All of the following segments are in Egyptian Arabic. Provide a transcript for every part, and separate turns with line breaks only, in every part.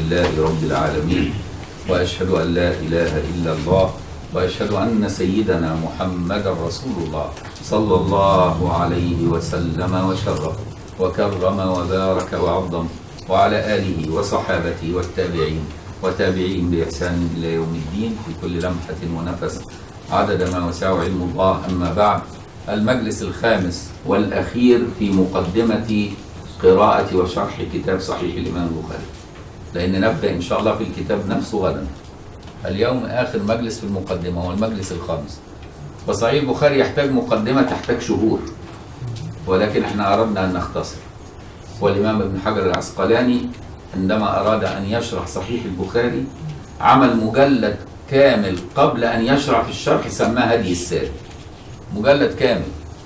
لله رب العالمين وأشهد أن لا إله إلا الله وأشهد أن سيدنا محمدا رسول الله صلى الله عليه وسلم وشرف وكرم وبارك وعظم وعلى آله وصحابته والتابعين وتابعين بإحسان إلى يوم الدين في كل لمحة ونفس عدد ما وسعه علم الله أما بعد المجلس الخامس والأخير في مقدمة قراءة وشرح كتاب صحيح الإمام البخاري لأن نبدأ إن شاء الله في الكتاب نفسه غدا اليوم آخر مجلس في المقدمة هو المجلس الخامس وصحيح البخاري يحتاج مقدمة تحتاج شهور ولكن احنا أردنا أن نختصر والإمام ابن حجر العسقلاني عندما أراد أن يشرح صحيح البخاري عمل مجلد كامل قبل أن يشرع في الشرح سماه هدي الساري مجلد كامل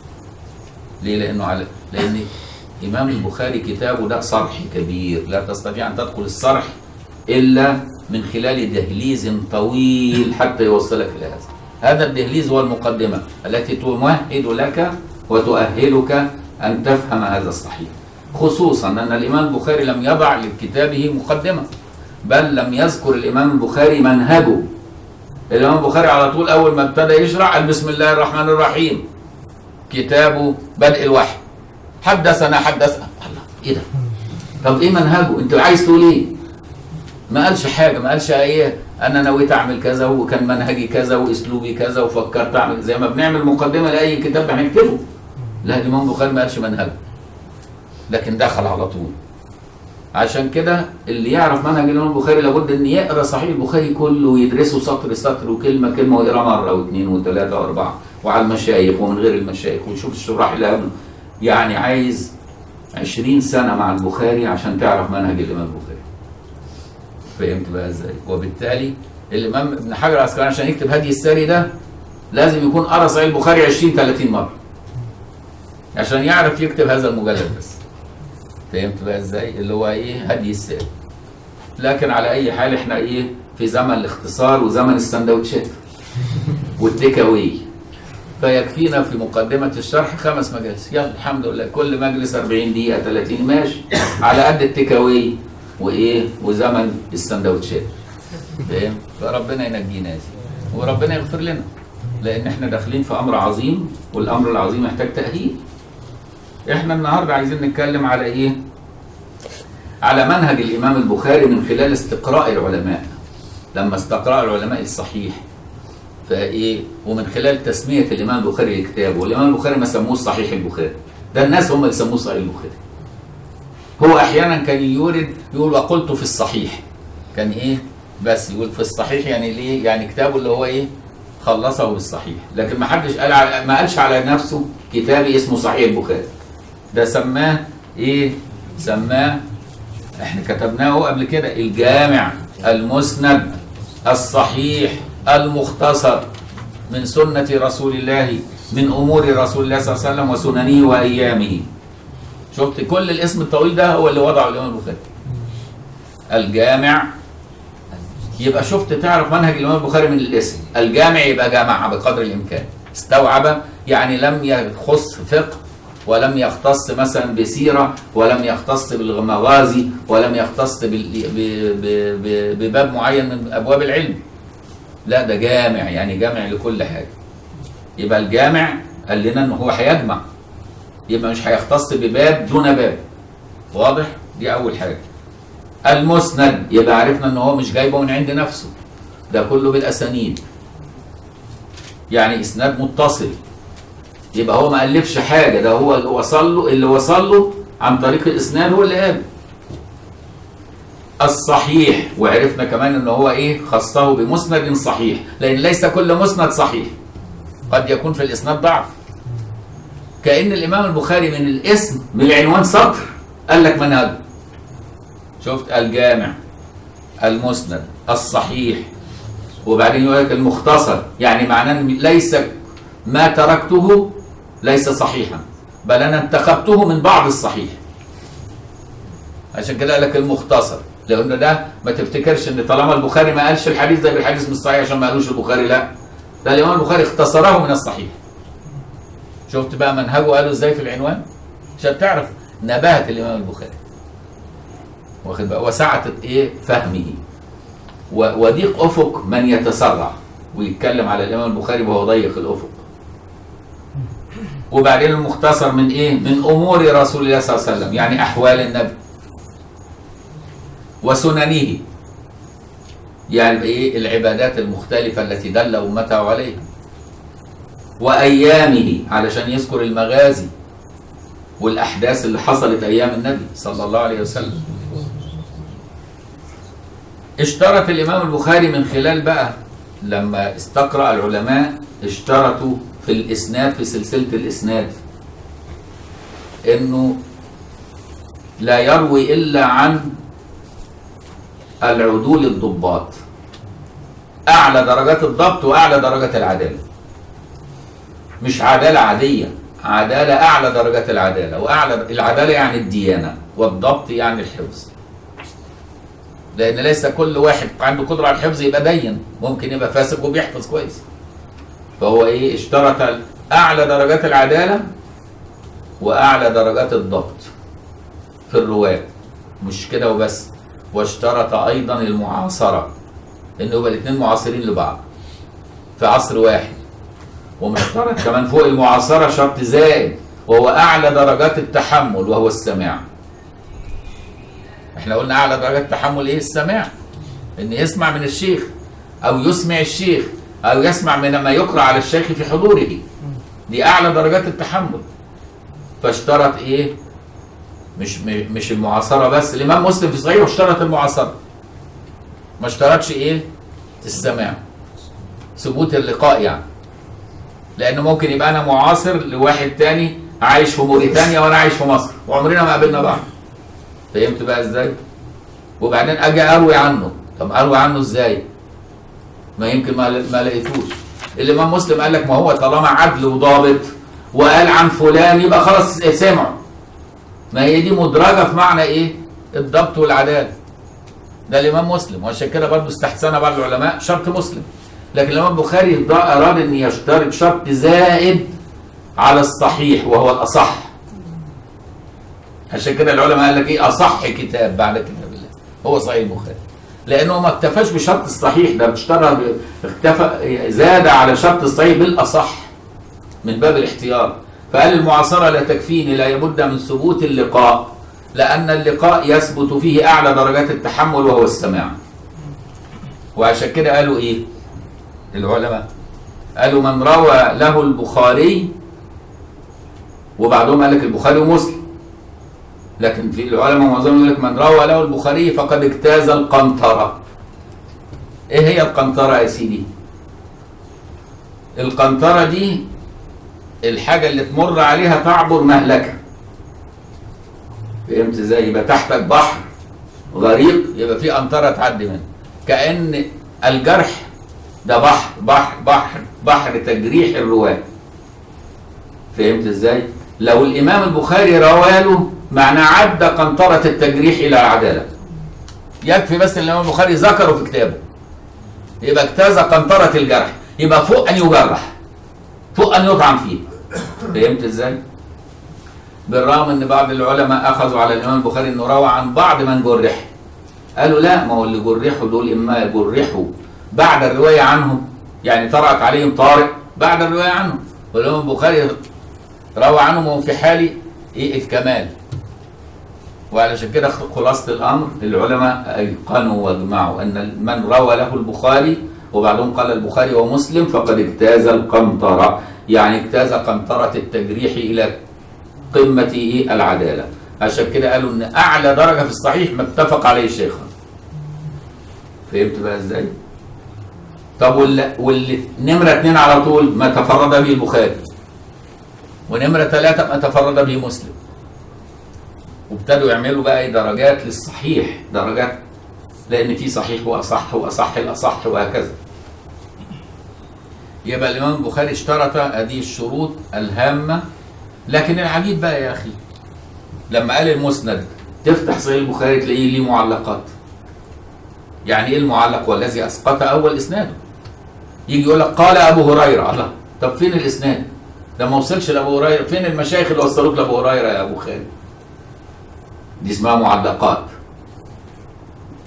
ليه لأنه على لأن إمام البخاري كتابه ده صرح كبير لا تستطيع أن تدخل الصرح إلا من خلال دهليز طويل حتى يوصلك إلى هذا هذا الدهليز هو المقدمة التي تمهد لك وتؤهلك أن تفهم هذا الصحيح خصوصا أن الإمام البخاري لم يضع لكتابه مقدمة بل لم يذكر الإمام البخاري منهجه الإمام البخاري على طول أول ما ابتدى يشرع قال بسم الله الرحمن الرحيم كتابه بدء الوحي حدثنا حدثنا الله ايه ده طب ايه منهجه انت عايز تقول ايه ما قالش حاجه ما قالش ايه انا نويت اعمل كذا وكان منهجي كذا واسلوبي كذا وفكرت اعمل زي ما بنعمل مقدمه لاي كتاب هنكتبه لا الامام البخاري ما قالش منهجه لكن دخل على طول عشان كده اللي يعرف منهج الامام البخاري لابد ان يقرا صحيح البخاري كله ويدرسه سطر سطر وكلمه كلمه ويقرا مره واثنين وثلاثه واربعه وعلى المشايخ ومن غير المشايخ ويشوف الشراح اللي قبله يعني عايز عشرين سنة مع البخاري عشان تعرف منهج الإمام البخاري فهمت بقى ازاي وبالتالي الإمام ابن حجر العسقلاني عشان يكتب هدي الساري ده لازم يكون قرأ صحيح البخاري 20 30 مرة عشان يعرف يكتب هذا المجلد بس فهمت بقى ازاي اللي هو ايه هدي الساري لكن على اي حال احنا ايه في زمن الاختصار وزمن السندوتشات والتيك اواي فيكفينا في مقدمة الشرح خمس مجالس يلا الحمد لله كل مجلس 40 دقيقة 30 ماشي على قد التكاوي وإيه وزمن السندوتشات فاهم فربنا ينجينا يا سيدي وربنا يغفر لنا لأن احنا داخلين في أمر عظيم والأمر العظيم يحتاج تأهيل احنا النهاردة عايزين نتكلم على إيه على منهج الإمام البخاري من خلال استقراء العلماء لما استقرأ العلماء الصحيح فايه ومن خلال تسميه الامام البخاري لكتابه والامام البخاري ما سموه صحيح البخاري ده الناس هم اللي سموه صحيح البخاري هو احيانا كان يورد يقول وقلت في الصحيح كان ايه بس يقول في الصحيح يعني ليه يعني كتابه اللي هو ايه خلصه بالصحيح لكن ما حدش قال على ما قالش على نفسه كتابي اسمه صحيح البخاري ده سماه ايه سماه احنا كتبناه قبل كده الجامع المسند الصحيح المختصر من سنة رسول الله من أمور رسول الله صلى الله عليه وسلم وسننه وأيامه شفت كل الاسم الطويل ده هو اللي وضعه الإمام البخاري الجامع يبقى شفت تعرف منهج الإمام البخاري من الاسم الجامع يبقى جامع بقدر الإمكان استوعب يعني لم يخص فقه ولم يختص مثلا بسيرة ولم يختص بالمغازي ولم يختص بباب معين من أبواب العلم لا ده جامع يعني جامع لكل حاجة يبقى الجامع قال لنا ان هو هيجمع يبقى مش هيختص بباب دون باب واضح دي اول حاجة المسند يبقى عرفنا ان هو مش جايبه من عند نفسه ده كله بالاسانيد يعني اسناد متصل يبقى هو ما الفش حاجه ده هو اللي وصل له اللي وصل له عن طريق الاسناد هو اللي قال الصحيح وعرفنا كمان ان هو ايه خصه بمسند صحيح لان ليس كل مسند صحيح قد يكون في الاسناد ضعف كان الامام البخاري من الاسم من العنوان سطر قال لك منهج شفت الجامع المسند الصحيح وبعدين يقول لك المختصر يعني معناه ان ليس ما تركته ليس صحيحا بل انا انتخبته من بعض الصحيح عشان كده قال لك المختصر لان ده ما تفتكرش ان طالما البخاري ما قالش الحديث ده بالحديث مش صحيح عشان ما قالوش البخاري لا ده الامام البخاري اختصره من الصحيح شفت بقى منهجه قالوا ازاي في العنوان عشان تعرف نباهه الامام البخاري واخد بقى وسعة ايه فهمه و- وضيق افق من يتسرع ويتكلم على الامام البخاري وهو ضيق الافق وبعدين المختصر من ايه من امور رسول الله صلى الله عليه وسلم يعني احوال النبي وسننه يعني ايه العبادات المختلفه التي دل امته عليها وايامه علشان يذكر المغازي والاحداث اللي حصلت ايام النبي صلى الله عليه وسلم اشترط الامام البخاري من خلال بقى لما استقرأ العلماء اشترطوا في الاسناد في سلسله الاسناد انه لا يروي الا عن العدول الضباط اعلى درجات الضبط واعلى درجات العداله مش عداله عاديه عداله اعلى درجات العداله واعلى العداله يعني الديانه والضبط يعني الحفظ لان ليس كل واحد عنده قدره على الحفظ يبقى دين ممكن يبقى فاسق وبيحفظ كويس فهو ايه اشترط اعلى درجات العداله واعلى درجات الضبط في الرواه مش كده وبس واشترط ايضا المعاصره ان يبقى الاثنين معاصرين لبعض في عصر واحد ومشترط كمان فوق المعاصره شرط زائد وهو اعلى درجات التحمل وهو السماع احنا قلنا اعلى درجات التحمل ايه السماع ان يسمع من الشيخ او يسمع الشيخ او يسمع من ما يقرا على الشيخ في حضوره دي اعلى درجات التحمل فاشترط ايه مش مش المعاصره بس الامام مسلم في صحيحه اشترط المعاصره ما اشترطش ايه السماع ثبوت اللقاء يعني لانه ممكن يبقى انا معاصر لواحد تاني عايش في موريتانيا وانا عايش في مصر وعمرنا ما قابلنا بعض فهمت بقى ازاي وبعدين اجي اروي عنه طب اروي عنه ازاي ما يمكن ما ما لقيتوش الامام مسلم قال لك ما هو طالما عدل وضابط وقال عن فلان يبقى خلاص سمعه ما هي دي مدرجه في معنى ايه الضبط والعداله ده الامام مسلم وعشان كده برضه استحسن بعض العلماء شرط مسلم لكن الامام البخاري اراد ان يشترط شرط زائد على الصحيح وهو الاصح عشان كده العلماء قال لك ايه اصح كتاب بعد كتاب الله هو صحيح البخاري لانه ما اكتفاش بشرط الصحيح ده اشترى ب- اكتفى زاد على شرط الصحيح بالاصح من باب الاحتياط فقال المعاصره لا تكفيني لا بد من ثبوت اللقاء لان اللقاء يثبت فيه اعلى درجات التحمل وهو السماع وعشان كده قالوا ايه العلماء قالوا من روى له البخاري وبعضهم قال لك البخاري ومسلم لكن في العلماء معظمهم يقول لك من روى له البخاري فقد اجتاز القنطرة ايه هي القنطرة يا سيدي القنطرة دي الحاجة اللي تمر عليها تعبر مهلكة فهمت ازاي يبقى تحتك بحر غريق يبقى في قنطرة تعدي منه كأن الجرح ده بحر بحر بحر بحر تجريح الرواة فهمت ازاي لو الامام البخاري رواله معناه عدى قنطرة التجريح الى العدالة يكفي بس ان الامام البخاري ذكره في كتابه يبقى اجتاز قنطرة الجرح يبقى فوق ان يجرح فوق ان يطعن فيه فهمت ازاي بالرغم ان بعض العلماء اخذوا على الامام البخاري انه روى عن بعض من جرح قالوا لا ما هو اللي جرحوا دول اما جرحوا بعد الروايه عنهم يعني طرأت عليهم طارئ بعد الروايه عنهم والامام البخاري روى عنهم وهم في حال ايه الكمال وعلشان كده خلاصه الامر العلماء ايقنوا واجمعوا ان من روى له البخاري وبعضهم قال البخاري ومسلم فقد اجتاز القنطره يعني اجتاز قنطره التجريح الى قمه إيه؟ العداله عشان كده قالوا ان اعلى درجه في الصحيح ما اتفق عليه الشيخان فهمت بقى ازاي؟ طب واللي, واللي نمره اثنين على طول ما تفرد به البخاري ونمره ثلاثه ما تفرد به مسلم وابتدوا يعملوا بقى ايه درجات للصحيح درجات لان في صحيح واصح واصح الاصح وهكذا يبقى الامام البخاري اشترط هذه الشروط الهامه لكن العجيب بقى يا اخي لما قال المسند تفتح صحيح البخاري تلاقيه ليه معلقات يعني ايه المعلق والذي اسقط اول اسناده يجي يقول لك قال ابو هريره الله طب فين الاسناد ده ما وصلش لابو هريره فين المشايخ اللي وصلوك لابو هريره يا ابو خالد دي اسمها معلقات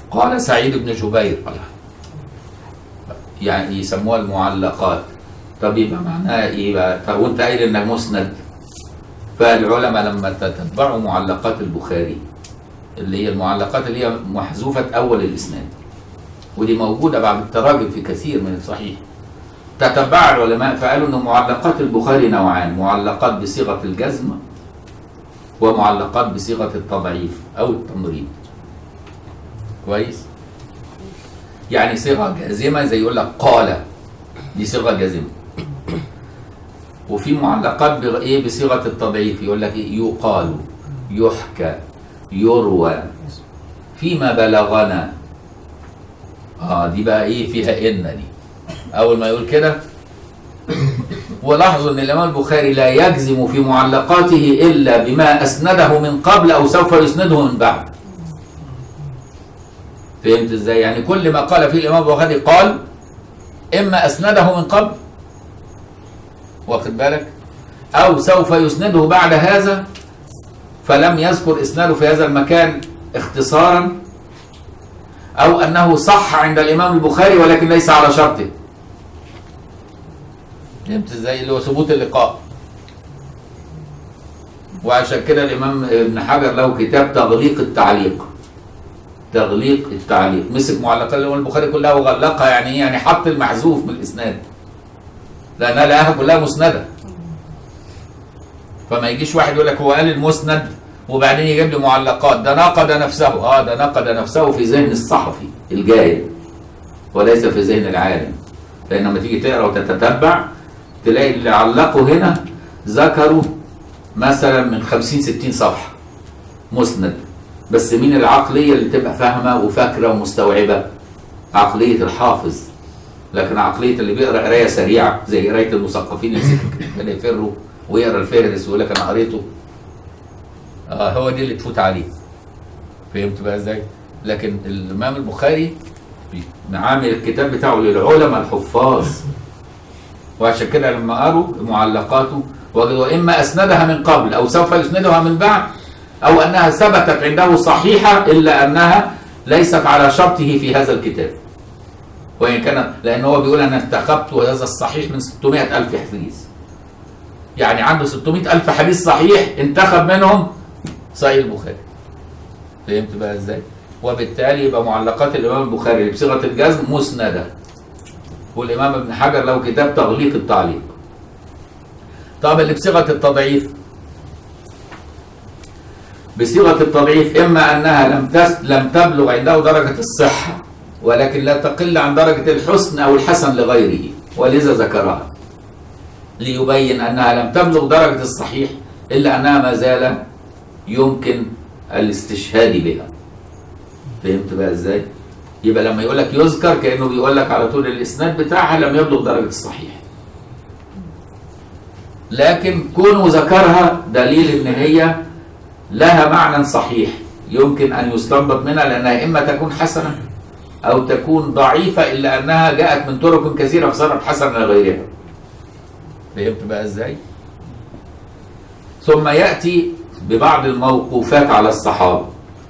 قال سعيد بن جبير يعني يسموها المعلقات طب يبقى معناها ايه بقى؟ طب وانت قايل انك مسند فالعلماء لما تتبعوا معلقات البخاري اللي هي المعلقات اللي هي محذوفة أول الإسناد ودي موجودة بعد التراجم في كثير من الصحيح تتبع العلماء فقالوا أن معلقات البخاري نوعان معلقات بصيغة الجزم ومعلقات بصيغة التضعيف أو التمريض كويس يعني صيغة جازمة زي يقول لك قال دي صيغة جازمة وفي معلقات بغ- ايه بصيغه التضعيف يقول لك إيه؟ يقال يحكى يروى فيما بلغنا اه دي بقى ايه فيها ان دي اول ما يقول كده ولاحظوا ان الامام البخاري لا يجزم في معلقاته الا بما اسنده من قبل او سوف يسنده من بعد فهمت ازاي يعني كل ما قال فيه الامام البخاري قال اما اسنده من قبل واخد بالك او سوف يسنده بعد هذا فلم يذكر اسناده في هذا المكان اختصارا او انه صح عند الامام البخاري ولكن ليس على شرطه فهمت ازاي اللي هو ثبوت اللقاء وعشان كده الامام ابن حجر له كتاب تغليق التعليق تغليق التعليق مسك معلقات الامام البخاري كلها وغلقها يعني ايه يعني حط المحذوف من الاسناد لانها لقاها كلها مسنده فما يجيش واحد يقول لك هو قال المسند وبعدين يجيب لي معلقات ده ناقض نفسه اه ده ناقض نفسه في ذهن الصحفي الجاهل وليس في ذهن العالم لان لما تيجي تقرا وتتتبع تلاقي اللي علقوا هنا ذكروا مثلا من 50 60 صفحه مسند بس مين العقليه اللي تبقى فاهمه وفاكره ومستوعبه عقليه الحافظ لكن عقليه اللي بيقرا قرايه سريعه زي قرايه المثقفين اللي يمسك الكتاب يفروا ويقرا الفهرس ويقول لك انا قريته اه هو دي اللي تفوت عليه فهمت بقى ازاي؟ لكن الامام البخاري بي- عامل الكتاب بتاعه للعلماء الحفاظ وعشان كده لما قروا معلقاته وجدوا اما اسندها من قبل او سوف يسندها من بعد او انها ثبتت عنده صحيحه الا انها ليست على شرطه في هذا الكتاب وان كان لان هو بيقول انا انتخبت هذا الصحيح من 600 الف حديث يعني عنده 600 الف حديث صحيح انتخب منهم صحيح البخاري فهمت بقى ازاي وبالتالي يبقى معلقات الامام البخاري بصيغه الجزم مسنده والامام ابن حجر له كتاب تغليق التعليق طب اللي بصيغه التضعيف بصيغه التضعيف اما انها لم تس لم تبلغ عنده درجه الصحه ولكن لا تقل عن درجه الحسن او الحسن لغيره ولذا ذكرها ليبين انها لم تبلغ درجه الصحيح الا انها ما زال يمكن الاستشهاد بها فهمت بقى ازاي يبقى لما يقول لك يذكر كانه بيقول لك على طول الاسناد بتاعها لم يبلغ درجه الصحيح لكن كونه ذكرها دليل ان هي لها معنى صحيح يمكن ان يستنبط منها لانها اما تكون حسنه او تكون ضعيفه الا انها جاءت من طرق كثيره فصارت حسنه لغيرها فهمت بقى ازاي ثم ياتي ببعض الموقوفات على الصحابه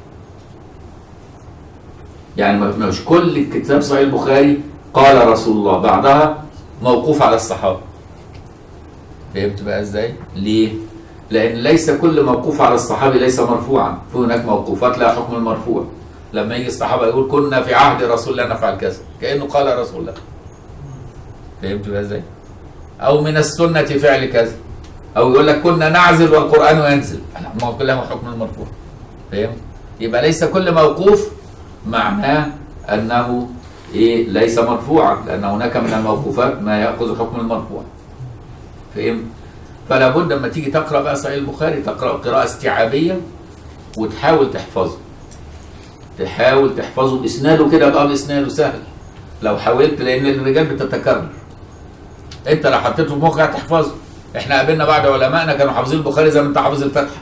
يعني ما- مش كل كتاب صحيح البخاري قال رسول الله بعضها موقوف على الصحابه فهمت بقى ازاي ليه لان ليس كل موقوف على الصحابي ليس مرفوعا في هناك موقوفات لها حكم المرفوع لما يجي الصحابه يقول كنا في عهد رسول الله نفعل كذا كانه قال رسول الله فهمت بقى ازاي او من السنه فعل كذا او يقول لك كنا نعزل والقران ينزل ما هو له حكم المرفوع فاهم يبقى ليس كل موقوف معناه انه ايه ليس مرفوعا لان هناك من الموقوفات ما ياخذ حكم المرفوع فهم فلا بد لما تيجي تقرا بقى صحيح البخاري تقرا قراءه استيعابيه وتحاول تحفظه تحاول تحفظه باسناده كده بقى باسناده سهل لو حاولت لان الرجال بتتكرر انت لو حطيته في مخك هتحفظه احنا قابلنا بعض علمائنا كانوا حافظين البخاري زي ما انت حافظ الفتح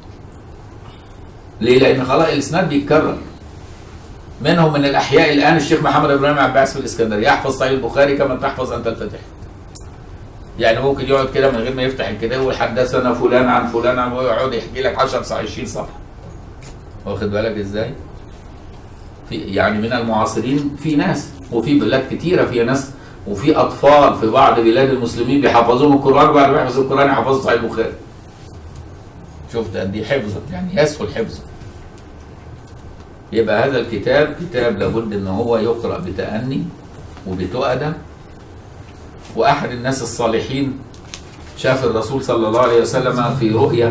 ليه لان خلاص الاسناد بيتكرر منهم من الاحياء الان الشيخ محمد ابراهيم عباس في الاسكندريه يحفظ صحيح البخاري كما تحفظ انت الفتح يعني ممكن يقعد كده من غير ما يفتح الكتاب ويقول حدثنا فلان عن فلان عن ويقعد يحكي لك 10 20 صفحه واخد بالك ازاي في يعني من المعاصرين في ناس وفي بلاد كتيره فيها ناس وفي اطفال في بعض بلاد المسلمين بيحفظوهم القران وبعد ما يحفظوا القران يحفظوا صحيح البخاري شفت قد ايه حفظه يعني يسهل حفظه يبقى هذا الكتاب كتاب لابد ان هو يقرا بتأني وبتؤدة واحد الناس الصالحين شاف الرسول صلى الله عليه وسلم في رؤيا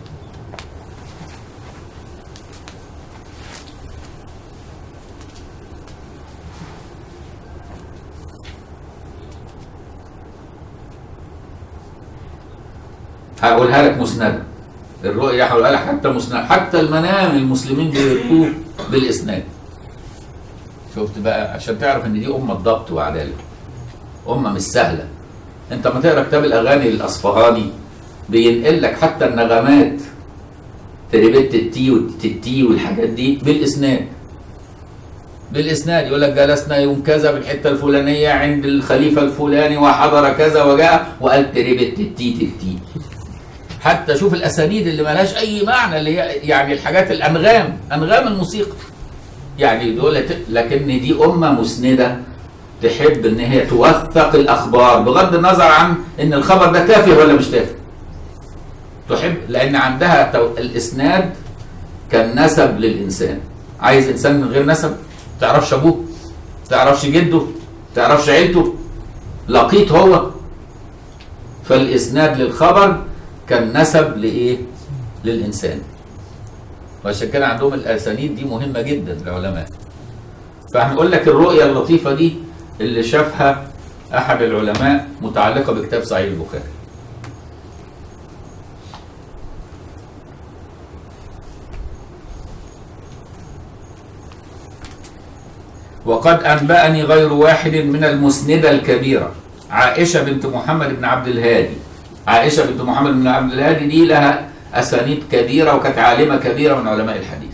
هقولها لك مسندة الرؤيا هقولها لك حتى مسند حتى المنام المسلمين بيرقوه بالاسناد شفت بقى عشان تعرف ان دي امه ضبط وعداله امه مش سهله انت ما تقرا كتاب الاغاني الاصفهاني بينقل لك حتى النغمات تربت التي والتتي والحاجات دي بالاسناد بالاسناد يقول لك جلسنا يوم كذا بالحته الفلانيه عند الخليفه الفلاني وحضر كذا وجاء وقال تربت التي تتي حتى شوف الاسانيد اللي ملهاش اي معنى اللي هي يعني الحاجات الانغام انغام الموسيقى يعني دول لكن دي امه مسنده تحب ان هي توثق الاخبار بغض النظر عن ان الخبر ده تافه ولا مش تافه تحب لان عندها تو- الاسناد كالنسب للانسان عايز انسان من غير نسب تعرفش ابوه تعرفش جده تعرفش عيلته لقيت هو فالاسناد للخبر كالنسب لايه للانسان وعشان كده عندهم الاسانيد دي مهمه جدا للعلماء فهنقول لك الرؤيه اللطيفه دي اللي شافها احد العلماء متعلقه بكتاب صحيح البخاري وقد أنبأني غير واحد من المسندة الكبيرة عائشة بنت محمد بن عبد الهادي عائشة بنت محمد بن عبد الهادي دي لها أسانيد كبيرة وكانت عالمة كبيرة من علماء الحديث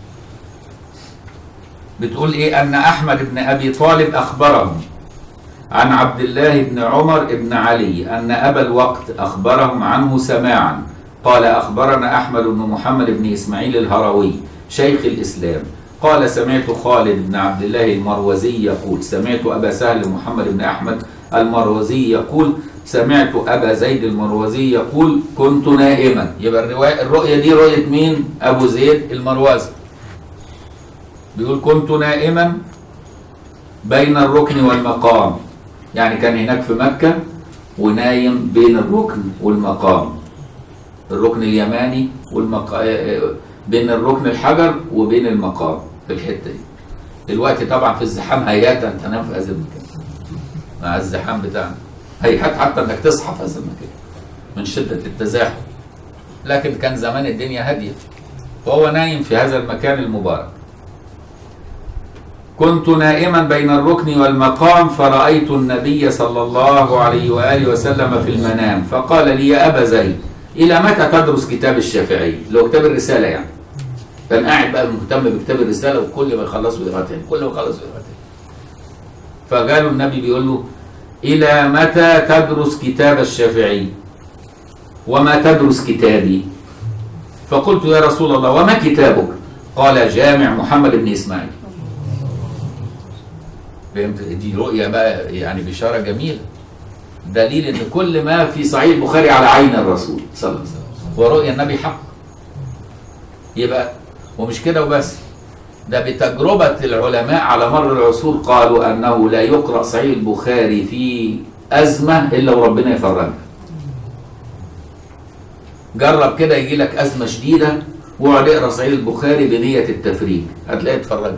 بتقول إيه أن أحمد بن أبي طالب أخبرهم عن عبد الله بن عمر بن علي أن أبا الوقت أخبرهم عنه سماعا قال أخبرنا أحمد بن محمد بن إسماعيل الهروي شيخ الإسلام قال سمعت خالد بن عبد الله المروزي يقول سمعت أبا سهل محمد بن أحمد المروزي يقول سمعت أبا زيد المروزي يقول كنت نائما يبقى الرواية الرؤية دي رؤية مين؟ أبو زيد المروزي بيقول كنت نائما بين الركن والمقام يعني كان هناك في مكة ونايم بين الركن والمقام الركن اليماني والمق... بين الركن الحجر وبين المقام في الحتة دي دلوقتي طبعا في الزحام هيئات تنام في هذا المكان مع الزحام بتاعنا هيئات حتى انك تصحى في هذا المكان من شدة التزاحم لكن كان زمان الدنيا هادية وهو نايم في هذا المكان المبارك كنت نائما بين الركن والمقام فرأيت النبي صلى الله عليه وآله وسلم في المنام فقال لي يا أبا زيد إلى متى تدرس كتاب الشافعي اللي هو كتاب الرسالة يعني كان قاعد بقى مهتم بكتاب الرسالة وكل ما يخلصوا يقرأ تاني كل ما يخلصوا يقرأ تاني فقالوا النبي بيقول له إلى متى تدرس كتاب الشافعي وما تدرس كتابي فقلت يا رسول الله وما كتابك قال جامع محمد بن إسماعيل فهمت دي رؤية بقى يعني بشارة جميلة دليل ان كل ما في صحيح البخاري على عين الرسول صلى الله عليه وسلم ورؤيا النبي حق يبقى ومش كده وبس ده بتجربة العلماء على مر العصور قالوا أنه لا يقرأ صحيح البخاري في أزمة إلا وربنا يفرجها جرب كده يجي لك أزمة شديدة واقعد اقرا صحيح البخاري بنية التفريج هتلاقي اتفرجت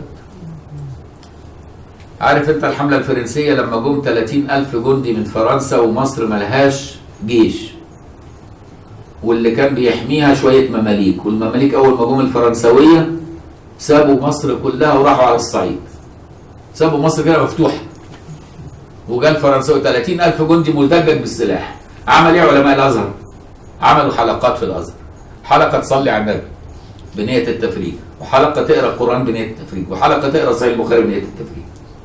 عارف انت الحملة الفرنسية لما جم 30 ألف جندي من فرنسا ومصر ملهاش جيش واللي كان بيحميها شوية مماليك والمماليك أول ما جم الفرنسوية سابوا مصر كلها وراحوا على الصعيد سابوا مصر كده مفتوحة وجا الفرنساوي 30 ألف جندي ملتجج بالسلاح عمل ايه علماء الأزهر؟ عملوا حلقات في الأزهر حلقة تصلي على النبي بنية التفريج وحلقة تقرأ القرآن بنية التفريج وحلقة تقرأ صحيح البخاري بنية التفريج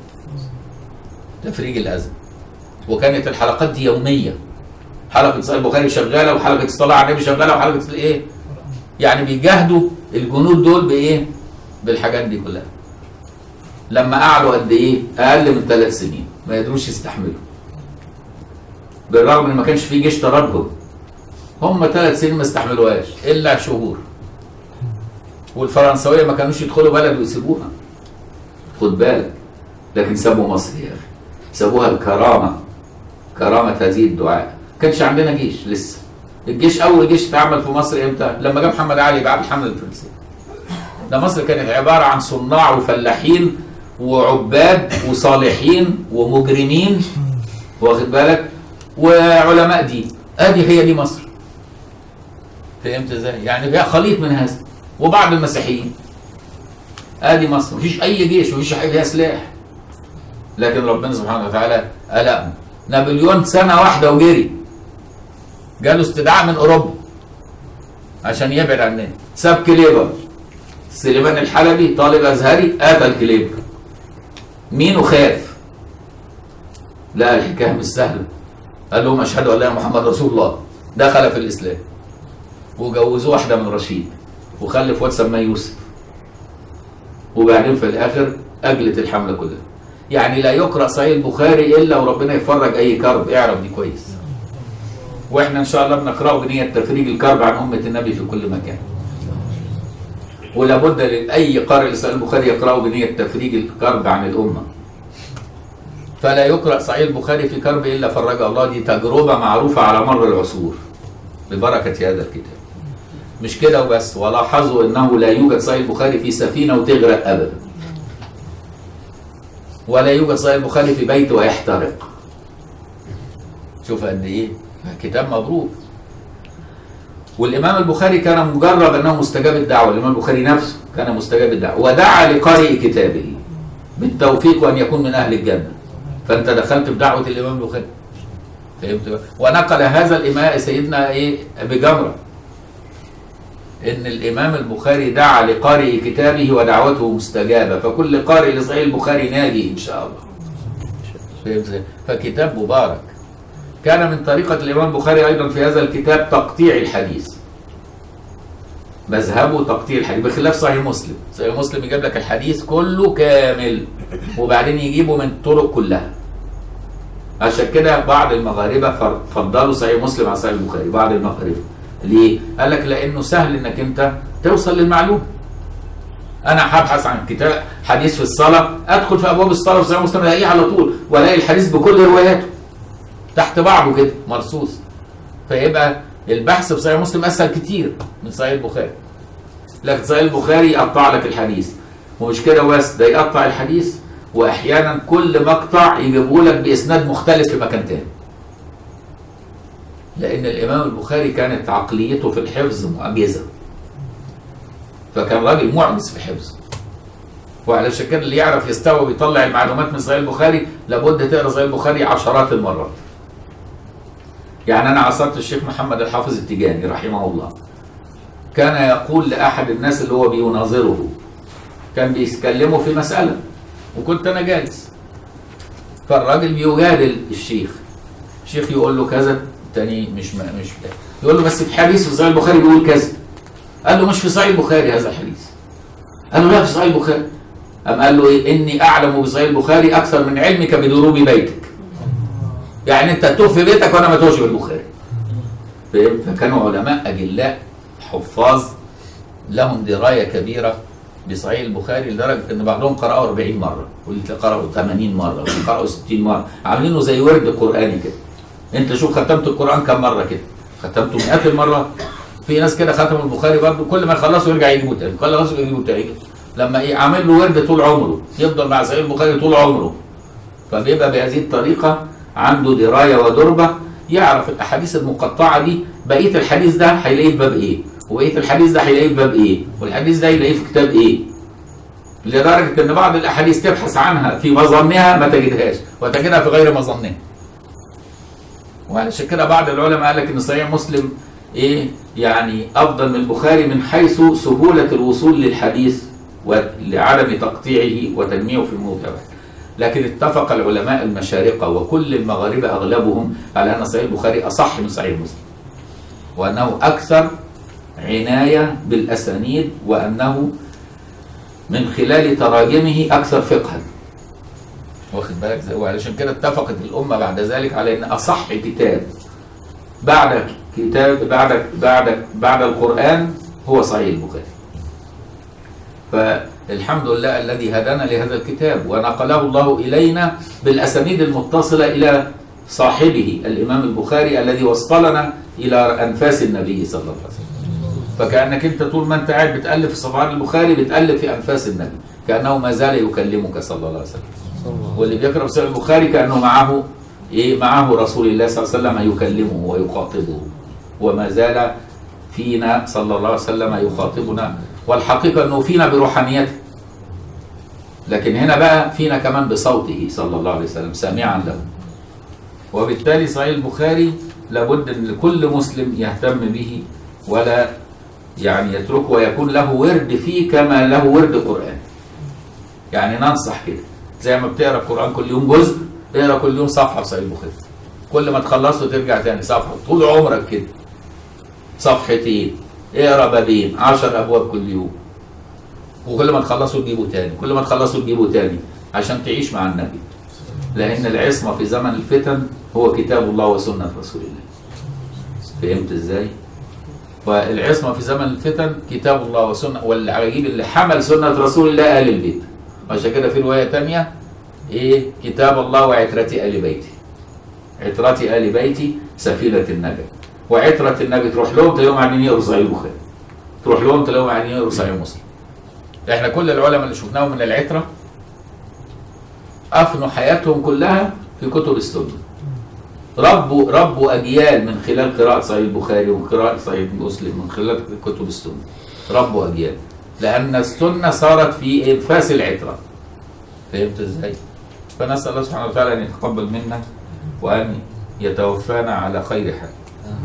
تفريج الأزمة وكانت الحلقات دي يومية حلقة صحيح البخاري شغالة وحلقة الصلاة على النبي شغالة وحلقة الإيه يعني بيجاهدوا الجنود دول بإيه بالحاجات دي كلها لما قعدوا قد ايه؟ اقل من ثلاث سنين ما يقدروش يستحملوا بالرغم ان ما كانش في جيش تردد هم ثلاث سنين ما استحملوهاش الا شهور والفرنساويه ما كانوش يدخلوا بلد ويسيبوها خد بالك لكن سابوا مصر يا اخي سابوها الكرامه كرامه هذه الدعاء ما كانش عندنا جيش لسه الجيش اول جيش اتعمل في مصر امتى؟ لما جه محمد علي بعد الحمله الفرنسيه ده مصر كانت عباره عن صناع وفلاحين وعباد وصالحين ومجرمين واخد بالك وعلماء دين ادي هي دي مصر فهمت ازاي؟ يعني فيها خليط من هذا وبعض المسيحيين ادي مصر مفيش اي جيش مفيش حاجه فيها سلاح لكن ربنا سبحانه وتعالى قلقنا نابليون سنه واحده وجري جاله استدعاء من اوروبا عشان يبعد عننا ساب كليبر سليمان الحلبي طالب ازهري قتل كليبر مين وخاف لا الحكايه مش سهله قال لهم اشهد ان لا اله الا محمد رسول الله دخل في الاسلام وجوزوه واحده من رشيد وخلف واد سماه يوسف وبعدين في الاخر اجلت الحمله كلها يعني لا يقرا صحيح البخاري الا وربنا يفرج اي كرب اعرف دي كويس واحنا ان شاء الله بنقراه بنيه تفريج الكرب عن امه النبي في كل مكان ولابد لاي قارئ لصحيح البخاري يقراه بنيه تفريج الكرب عن الامه فلا يقرا صحيح البخاري في كرب الا فرجه الله دي تجربه معروفه على مر العصور ببركه هذا الكتاب مش كده وبس ولاحظوا انه لا يوجد صحيح البخاري في سفينه وتغرق ابدا ولا يوجد صحيح البخاري في بيت ويحترق شوف قد ايه كتاب مبروك والامام البخاري كان مجرب انه مستجاب الدعوه الامام البخاري نفسه كان مستجاب الدعوه ودعا لقارئ كتابه بالتوفيق وان يكون من اهل الجنه فانت دخلت بدعوه الامام البخاري فهمت بقى؟ ونقل هذا الامام سيدنا ايه ابي جمره ان الامام البخاري دعا لقارئ كتابه ودعوته مستجابه فكل قارئ لصحيح البخاري ناجي ان شاء الله فهمت ازاي؟ فكتاب مبارك كان من طريقة الإمام البخاري أيضا في هذا الكتاب تقطيع الحديث مذهبه تقطيع الحديث بخلاف صحيح مسلم صحيح مسلم يجيب لك الحديث كله كامل وبعدين يجيبه من الطرق كلها عشان كده بعض المغاربة فضلوا صحيح مسلم على صحيح البخاري بعض المغاربة ليه؟ قال لك لأنه سهل إنك أنت توصل للمعلومة انا هبحث عن كتاب حديث في الصلاه ادخل في ابواب الصلاه في صحيح مسلم الاقيه على طول والاقي الحديث بكل رواياته تحت بعضه كده مرصوص فيبقى البحث في صحيح مسلم اسهل كتير من صحيح البخاري لكن صحيح البخاري يقطع لك الحديث ومش كده بس ده يقطع الحديث واحيانا كل مقطع يجيبه لك باسناد مختلف في مكان تاني لان الامام البخاري كانت عقليته في الحفظ معجزه فكان راجل معجز في الحفظ وعلشان كده اللي يعرف يستوعب ويطلع المعلومات من صحيح البخاري لابد تقرا صحيح البخاري عشرات المرات يعني انا عصرت الشيخ محمد الحافظ التجاني رحمه الله كان يقول لاحد الناس اللي هو بيناظره كان بيتكلموا في مساله وكنت انا جالس فالراجل بيجادل الشيخ الشيخ يقول له كذا التاني مش ما مش ده. يقول له بس في حديث في صحيح البخاري بيقول كذا قال له مش في صحيح البخاري هذا الحديث قال له لا في صحيح البخاري قام قال له ايه اني اعلم بصحيح البخاري اكثر من علمك بدروب بيتك يعني انت تتوه في بيتك وانا ما توهش في البخاري فاهم فكانوا علماء اجلاء حفاظ لهم درايه كبيره بصحيح البخاري لدرجه ان بعضهم قرأوا 40 مره واللي قرأوا 80 مره واللي قرأوا 60 مره عاملينه زي ورد قراني كده انت شوف ختمت القران كم مره كده ختمته مئات المرات في ناس كده ختموا البخاري برضه كل ما يخلصوا يرجع يجيبوا تاني خلصوا يجيبوا تاني لما ايه عامل له ورد طول عمره يفضل مع صحيح البخاري طول عمره فبيبقى بهذه الطريقه عنده درايه ودربه يعرف الاحاديث المقطعه دي بقيه الحديث ده هيلاقيه في باب ايه وبقيه الحديث ده هيلاقيه في باب ايه والحديث ده هيلاقيه في كتاب ايه لدرجه ان بعض الاحاديث تبحث عنها في مظنها ما تجدهاش وتجدها في غير مظنها وعلشان كده بعض العلماء قال لك ان صحيح مسلم ايه يعني افضل من البخاري من حيث سهوله الوصول للحديث ولعدم تقطيعه وتنميعه في الموضع لكن اتفق العلماء المشارقة وكل المغاربة أغلبهم على أن صحيح البخاري أصح من صحيح مسلم وأنه أكثر عناية بالأسانيد وأنه من خلال تراجمه أكثر فقها واخد بالك زي وعلشان كده اتفقت الأمة بعد ذلك على أن أصح كتاب بعد كتاب بعد بعد بعد القرآن هو صحيح البخاري فالحمد لله الذي هدانا لهذا الكتاب ونقله الله إلينا بالأسانيد المتصلة إلى صاحبه الإمام البخاري الذي وصلنا إلى أنفاس النبي صلى الله عليه وسلم فكأنك أنت طول ما أنت قاعد بتألف في صفحات البخاري بتألف في أنفاس النبي كأنه ما زال يكلمك صلى الله عليه وسلم واللي بيقرأ في صحيح البخاري كأنه معه إيه معه رسول الله صلى الله عليه وسلم يكلمه ويخاطبه وما زال فينا صلى الله عليه وسلم يخاطبنا والحقيقة أنه فينا بروحانيته لكن هنا بقى فينا كمان بصوته صلى الله عليه وسلم سامعا له وبالتالي صحيح البخاري لابد ان لكل مسلم يهتم به ولا يعني يتركه ويكون له ورد فيه كما له ورد قرآن يعني ننصح كده زي ما بتقرا القرآن كل يوم جزء اقرا كل يوم صفحة في صحيح البخاري كل ما تخلصه ترجع تاني صفحة طول عمرك كده صفحتين اقرا بابين عشر ابواب كل يوم وكل ما تخلصوا تجيبوا تاني كل ما تخلصوا تجيبوا تاني عشان تعيش مع النبي لان العصمه في زمن الفتن هو كتاب الله وسنه رسول الله فهمت ازاي والعصمه في زمن الفتن كتاب الله وسنه والعجيب اللي حمل سنه رسول الله اهل البيت عشان كده في روايه تانية ايه كتاب الله وعترتي ال بيتي عترتي ال بيتي سفينه النجاه وعترة النبي تروح لهم تلاقيهم قاعدين يقروا صحيح البخاري تروح لهم تلاقيهم قاعدين يقروا صحيح مسلم احنا كل العلماء اللي شفناهم من العترة افنوا حياتهم كلها في كتب السنة ربوا ربوا اجيال من خلال قراءة صحيح البخاري وقراءة صحيح مسلم من خلال كتب السنة ربوا اجيال لان السنة صارت في انفاس العترة فهمت ازاي؟ فنسأل الله سبحانه وتعالى ان يتقبل منا وان يتوفانا على خير حال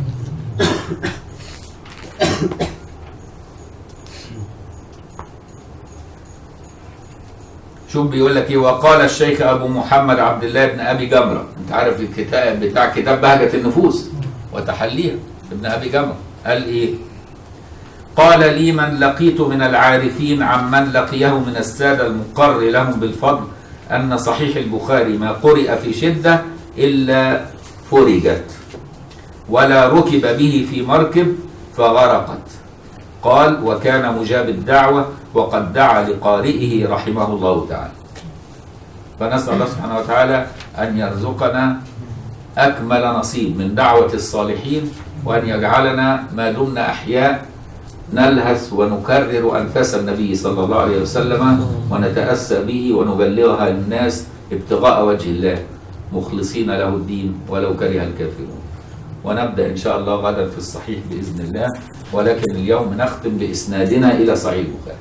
شوف بيقول لك ايه وقال الشيخ ابو محمد عبد الله بن ابي جمره انت عارف الكتاب بتاع كتاب بهجه النفوس وتحليها ابن ابي جمره قال ايه قال لي من لقيت من العارفين عمن لقيه من الساده المقر لهم بالفضل ان صحيح البخاري ما قرئ في شده الا فرجت ولا ركب به في مركب فغرقت قال وكان مجاب الدعوة وقد دعا لقارئه رحمه الله تعالى فنسأل الله سبحانه وتعالى أن يرزقنا أكمل نصيب من دعوة الصالحين وأن يجعلنا ما دمنا أحياء نلهث ونكرر أنفاس النبي صلى الله عليه وسلم ونتأسى به ونبلغها للناس ابتغاء وجه الله مخلصين له الدين ولو كره الكافرون ونبدأ إن شاء الله غدا في الصحيح بإذن الله ولكن اليوم نختم بإسنادنا إلى صحيح البخاري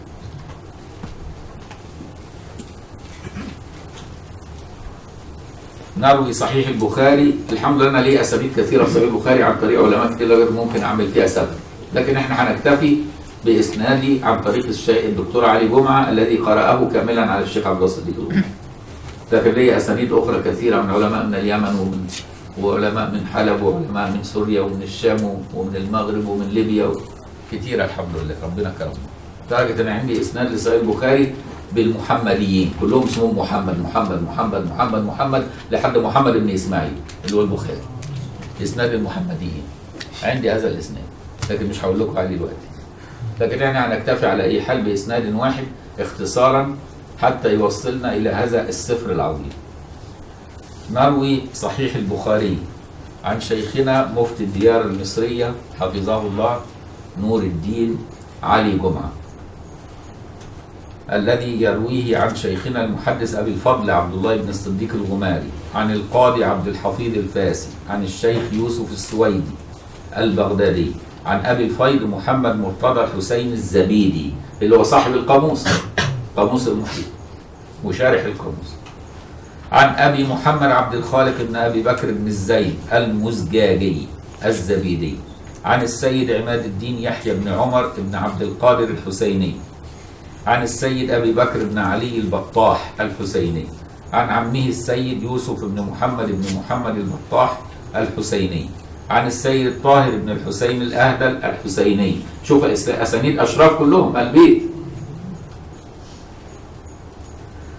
نروي صحيح البخاري الحمد لله أنا لي أسانيد كثيرة في صحيح البخاري عن طريق علماء كتير غير ممكن أعمل فيها سبب لكن إحنا هنكتفي بإسنادي عن طريق الشيخ الدكتور علي جمعة الذي قرأه كاملا على الشيخ عبد الصديق الغمري لكن لي أسانيد أخرى كثيرة من علماء من اليمن ومن وعلماء من حلب وعلماء من سوريا ومن الشام ومن المغرب ومن ليبيا كتير الحمد لله ربنا كرمنا لدرجة أن عندي إسناد لصحيح البخاري بالمحمديين كلهم اسمهم محمد محمد محمد محمد محمد لحد محمد بن إسماعيل اللي هو البخاري إسناد المحمديين عندي هذا الإسناد لكن مش هقول لكم عليه دلوقتي لكن يعني هنكتفي على أي حال بإسناد واحد اختصارا حتى يوصلنا إلى هذا السفر العظيم نروي صحيح البخاري عن شيخنا مفتي الديار المصرية حفظه الله نور الدين علي جمعة الذي يرويه عن شيخنا المحدث أبي الفضل عبد الله بن الصديق الغماري عن القاضي عبد الحفيظ الفاسي عن الشيخ يوسف السويدي البغدادي عن أبي الفيض محمد مرتضى الحسين الزبيدي اللي هو صاحب القاموس قاموس المحيط وشارح القاموس عن أبي محمد عبد الخالق بن أبي بكر بن الزيد المزجاجي الزبيدي عن السيد عماد الدين يحيى بن عمر بن عبد القادر الحسيني عن السيد أبي بكر بن علي البطاح الحسيني عن عمه السيد يوسف بن محمد بن محمد البطاح الحسيني عن السيد الطاهر بن الحسين الأهدل الحسيني شوف أسانيد أشراف كلهم البيت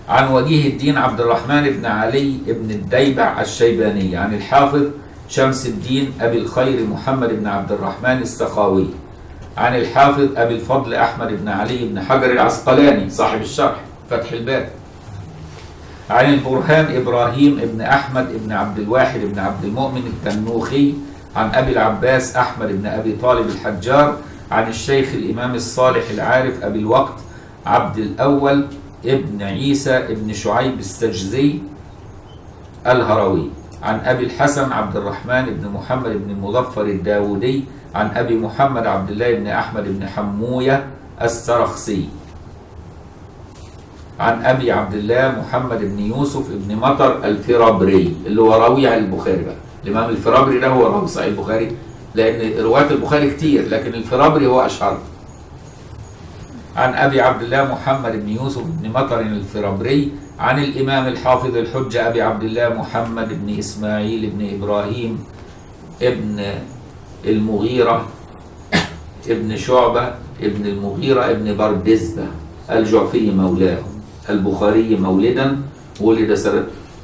عن وجيه الدين عبد الرحمن بن علي بن الديبع الشيباني عن الحافظ شمس الدين أبي الخير محمد بن عبد الرحمن السخاوي عن الحافظ أبي الفضل أحمد بن علي بن حجر العسقلاني صاحب الشرح فتح الباب عن البرهان إبراهيم بن أحمد بن عبد الواحد بن عبد المؤمن التنوخي عن أبي العباس أحمد بن أبي طالب الحجار عن الشيخ الإمام الصالح العارف أبي الوقت عبد الأول ابن عيسى ابن شعيب السجزي الهروي عن أبي الحسن عبد الرحمن بن محمد بن المظفر الداودي عن أبي محمد عبد الله بن أحمد بن حموية السرخسي عن أبي عبد الله محمد بن يوسف بن مطر الفرابري اللي هو راوي عن البخاري بقى الإمام الفرابري ده هو راوي صحيح البخاري لأن رواية البخاري كتير لكن الفرابري هو أشهر عن أبي عبد الله محمد بن يوسف بن مطر الفرابري عن الإمام الحافظ الحجة أبي عبد الله محمد بن إسماعيل بن إبراهيم ابن المغيرة ابن شعبة ابن المغيرة ابن بردزبة الجعفي مولاه البخاري مولدا ولد سنة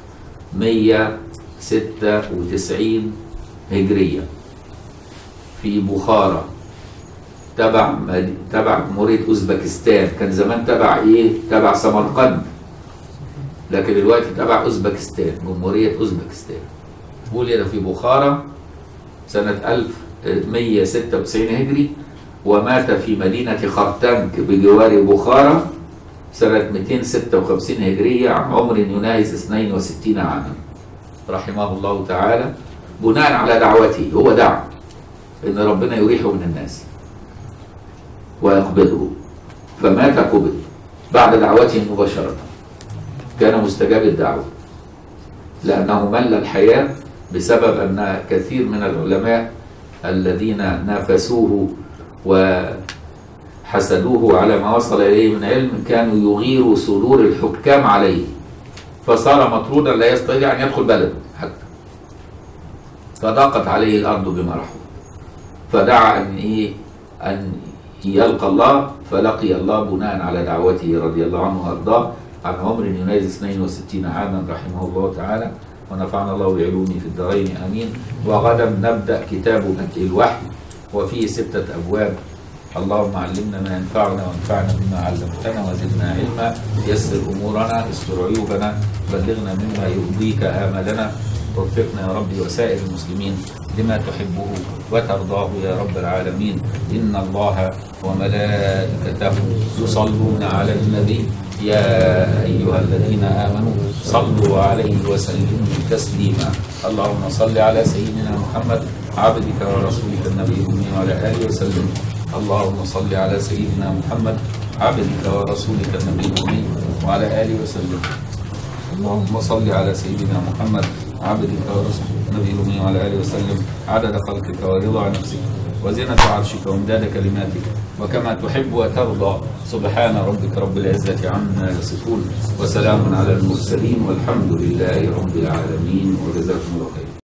196 هجرية في بخارى تبع مد- تبع جمهورية أوزبكستان كان زمان تبع إيه؟ تبع سمرقند لكن دلوقتي تبع أوزبكستان جمهورية أوزبكستان ولد في بخارى سنة 1196 هجري ومات في مدينة خرتنك بجوار بخارى سنة 256 هجرية عن عمر يناهز 62 عاما رحمه الله تعالى بناء على دعوته هو دعا ان ربنا يريحه من الناس ويقبضه فمات قبض بعد دعوته مباشرة كان مستجاب الدعوة لأنه مل الحياة بسبب أن كثير من العلماء الذين نافسوه وحسدوه على ما وصل إليه من علم كانوا يغيروا صدور الحكام عليه فصار مطرودا لا يستطيع أن يدخل بلده حتى فضاقت عليه الأرض بما رحمت فدعا أن إيه أن يلقى الله فلقي الله بناء على دعوته رضي الله عنه وأرضاه عن عمر يناهز 62 عاما رحمه الله تعالى ونفعنا الله بعلومه في الدارين امين وغدا نبدا كتاب بدء الوحي وفيه سته ابواب اللهم علمنا ما ينفعنا وانفعنا بما علمتنا وزدنا علما يسر امورنا استر عيوبنا بلغنا مما يرضيك املنا وفقنا يا ربي وسائر المسلمين لما تحبه وترضاه يا رب العالمين ان الله وملائكته يصلون على النبي يا أيها الذين آمنوا صلوا عليه وسلموا تسليما اللهم صل على سيدنا محمد عبدك ورسولك النبي الأمي وعلى آله وسلم اللهم صل على سيدنا محمد عبدك ورسولك النبي الأمي وعلى آله وسلم اللهم صل على سيدنا محمد عبدك ورسولك النبي الأمي وعلى آله وسلم عدد خلقك ورضا نفسك وزنة عرشك وامداد كلماتك وكما تحب وترضى سبحان ربك رب العزة عما يصفون وسلام على المرسلين والحمد لله رب العالمين وجزاكم الله خيرا